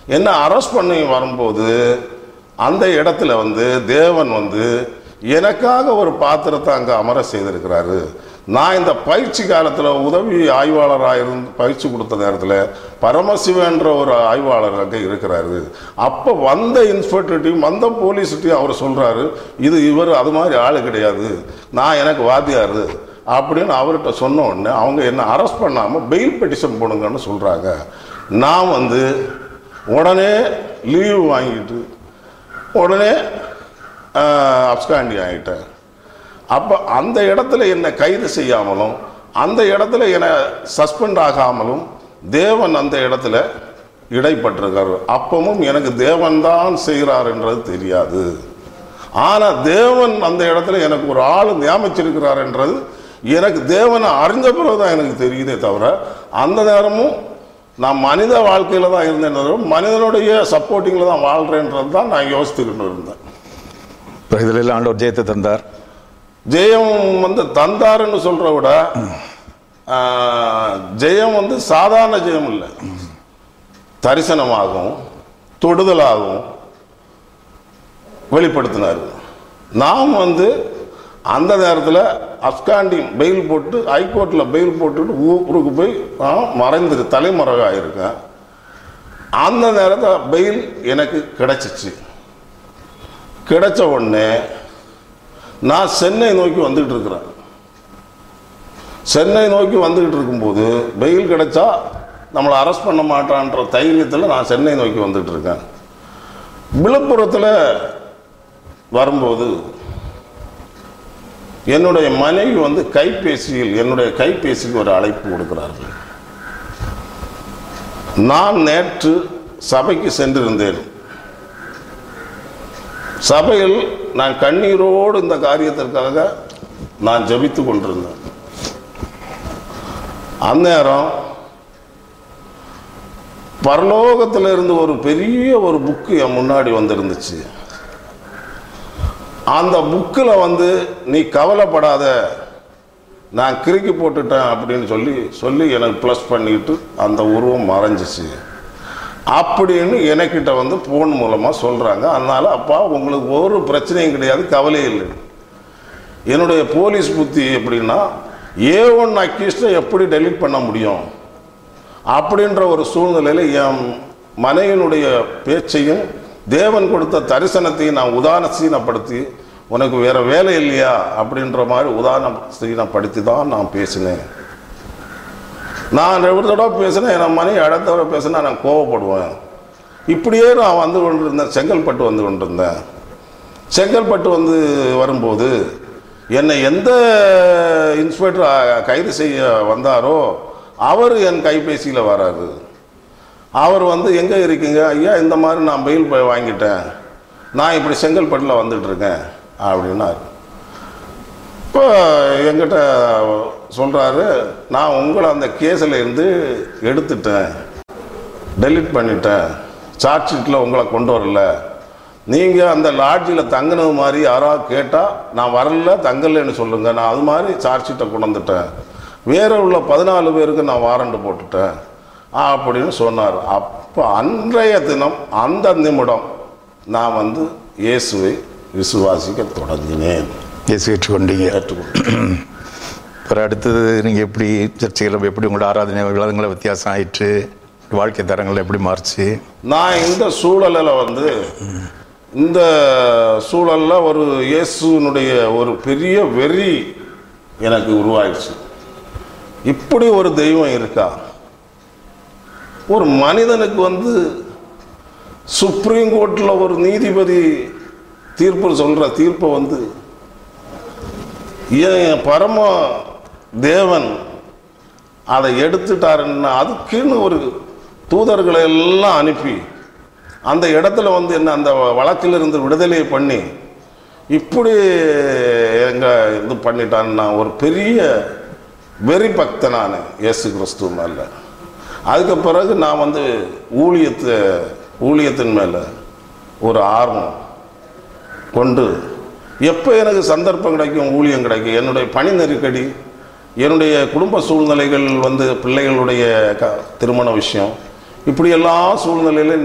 என்ன அரெஸ்ட் பண்ணி வரும்போது அந்த இடத்துல வந்து தேவன் வந்து எனக்காக ஒரு பாத்திரத்தை அங்கே அமர செய்திருக்கிறாரு நான் இந்த பயிற்சி காலத்தில் உதவி ஆய்வாளராக இருந்து பயிற்சி கொடுத்த நேரத்தில் பரமசிவன்ற ஒரு ஆய்வாளர் அங்கே இருக்கிறாரு அப்போ வந்த இன்ஸ்பெக்டர்ட்டையும் வந்த போலீஸ்கிட்டையும் அவர் சொல்கிறாரு இது இவர் அது மாதிரி ஆள் கிடையாது நான் எனக்கு வாத்தியார் அப்படின்னு அவர்கிட்ட சொன்ன உடனே அவங்க என்ன அரெஸ்ட் பண்ணாமல் பெயில் பெட்டிஷன் போடுங்கன்னு சொல்கிறாங்க நான் வந்து உடனே லீவு வாங்கிட்டு உடனே அப்ஸ்காண்டி ஆகிட்டேன் அப்போ அந்த இடத்துல என்னை கைது செய்யாமலும் அந்த இடத்துல என்னை சஸ்பெண்ட் ஆகாமலும் தேவன் அந்த இடத்துல இடைப்பட்டிருக்காரு அப்பவும் எனக்கு தேவன் தான் செய்கிறாருன்றது தெரியாது ஆனால் தேவன் அந்த இடத்துல எனக்கு ஒரு ஆள் நியமிச்சிருக்கிறாருன்றது எனக்கு தேவனை அறிஞ்ச பிறகு தான் எனக்கு தெரியுதே தவிர அந்த நேரமும் நான் மனித வாழ்க்கையில் தான் இருந்தேன் தவிர மனிதனுடைய சப்போர்ட்டிங்கில் தான் வாழ்கிறேன்றது தான் நான் யோசித்துக்கிட்டு இருந்தேன் இப்போ இதில் எல்லாம் ஆண்டவர் ஜெயத்தை தந்தார் ஜெயம் வந்து தந்தாருன்னு சொல்ற விட ஆஹ், ஜெயம் வந்து சாதாரண ஜெயம் இல்லை தரிசனமாகும் தொடுதலாகும் வெளிப்படுத்தினார் நாம் வந்து அந்த நேரத்தில் அப்காண்டி பெயில் போட்டு ஹைகோர்ட்டில் பெயில் போட்டுட்டு ஊருக்கு போய் நான் மறைந்து தலைமறைவாக இருக்கேன் அந்த நேரத்தில் பெயில் எனக்கு கிடைச்சிச்சு கிடைச்ச உடனே நான் சென்னை நோக்கி வந்துகிட்டு இருக்கிறேன் சென்னை நோக்கி வந்துகிட்டு இருக்கும்போது பெயில் கிடைச்சா நம்மளை அரெஸ்ட் பண்ண மாட்டான்ற தைரியத்தில் நான் சென்னை நோக்கி வந்துட்டு இருக்கேன் விழுப்புரத்தில் வரும்போது என்னுடைய மனைவி வந்து கைபேசியில் என்னுடைய கைபேசிக்கு ஒரு அழைப்பு கொடுக்கிறார்கள் நான் நேற்று சபைக்கு சென்றிருந்தேன் சபையில் நான் கண்ணீரோடு இந்த காரியத்திற்காக நான் ஜெபித்து கொண்டிருந்தேன் அந்நேரம் பரலோகத்தில் இருந்து ஒரு பெரிய ஒரு புக்கு என் முன்னாடி வந்திருந்துச்சு அந்த புக்கில் வந்து நீ கவலைப்படாத நான் கிறுக்கி போட்டுட்டேன் அப்படின்னு சொல்லி சொல்லி எனக்கு ப்ளஸ் பண்ணிட்டு அந்த உருவம் மறைஞ்சிச்சு அப்படின்னு எனக்கிட்ட வந்து ஃபோன் மூலமாக சொல்கிறாங்க அதனால் அப்பா உங்களுக்கு ஒரு பிரச்சனையும் கிடையாது கவலை இல்லை என்னுடைய போலீஸ் புத்தி எப்படின்னா ஏ ஒன் அக்யூஸ்டை எப்படி டெலீட் பண்ண முடியும் அப்படின்ற ஒரு சூழ்நிலையில் என் மனைவியினுடைய பேச்சையும் தேவன் கொடுத்த தரிசனத்தையும் நான் உதாரணசீனப்படுத்தி உனக்கு வேற வேலை இல்லையா அப்படின்ற மாதிரி உதாரணசீனப்படுத்தி தான் நான் பேசினேன் நான் ஒரு தடவை பேசினேன் என் மனைவி அடுத்த தடவை பேசினா நான் கோவப்படுவேன் இப்படியே நான் வந்து கொண்டிருந்தேன் செங்கல்பட்டு வந்து கொண்டிருந்தேன் செங்கல்பட்டு வந்து வரும்போது என்னை எந்த இன்ஸ்பெக்டர் கைது செய்ய வந்தாரோ அவர் என் கைபேசியில் வராரு அவர் வந்து எங்கே இருக்கீங்க ஐயா இந்த மாதிரி நான் பெயில் போய் வாங்கிட்டேன் நான் இப்படி செங்கல்பட்டில் வந்துட்டு இருக்கேன் அப்படின்னாரு இப்போ என்கிட்ட சொல்கிறாரு நான் உங்களை அந்த கேஸில் இருந்து எடுத்துட்டேன் டெலீட் பண்ணிட்டேன் சார்ஜ் ஷீட்டில் உங்களை கொண்டு வரல நீங்கள் அந்த லாட்ஜில் தங்கினது மாதிரி யாராவது கேட்டால் நான் வரல தங்கலைன்னு சொல்லுங்கள் நான் அது மாதிரி சார்ஜ் ஷீட்டை கொண்டு வந்துட்டேன் வேற உள்ள பதினாலு பேருக்கு நான் வாரண்ட் போட்டுட்டேன் அப்படின்னு சொன்னார் அப்போ அன்றைய தினம் அந்த நிமிடம் நான் வந்து இயேசுவை விசுவாசிக்க தொடங்கினேன் இயேசு ஏற்றுக்கொண்டீங்க ஏற்றுக்கொண்டேன் அப்புறம் அடுத்தது நீங்கள் எப்படி சர்ச்சைகள் எப்படி உங்களோட ஆராதனை விவாதங்களை வித்தியாசம் ஆயிற்று வாழ்க்கை தரங்கள் எப்படி மாறுச்சு நான் இந்த சூழலில் வந்து இந்த சூழலில் ஒரு இயேசுனுடைய ஒரு பெரிய வெறி எனக்கு உருவாயிடுச்சு இப்படி ஒரு தெய்வம் இருக்கா ஒரு மனிதனுக்கு வந்து சுப்ரீம் கோர்ட்டில் ஒரு நீதிபதி தீர்ப்பு சொல்கிற தீர்ப்பை வந்து ஏன் பரம தேவன் அதை எடுத்துட்டாருன்னா அதுக்குன்னு ஒரு தூதர்களை எல்லாம் அனுப்பி அந்த இடத்துல வந்து என்ன அந்த வழக்கிலிருந்து விடுதலை பண்ணி இப்படி எங்க இது பண்ணிட்டான்னு நான் ஒரு பெரிய வெறி பக்தனான இயேசு கிறிஸ்துவ மேல அதுக்கு பிறகு நான் வந்து ஊழியத்தை ஊழியத்தின் மேலே ஒரு ஆர்வம் கொண்டு எப்போ எனக்கு சந்தர்ப்பம் கிடைக்கும் ஊழியம் கிடைக்கும் என்னுடைய பணி நெருக்கடி என்னுடைய குடும்ப சூழ்நிலைகள் வந்து பிள்ளைகளுடைய க திருமண விஷயம் இப்படி எல்லா சூழ்நிலையிலும்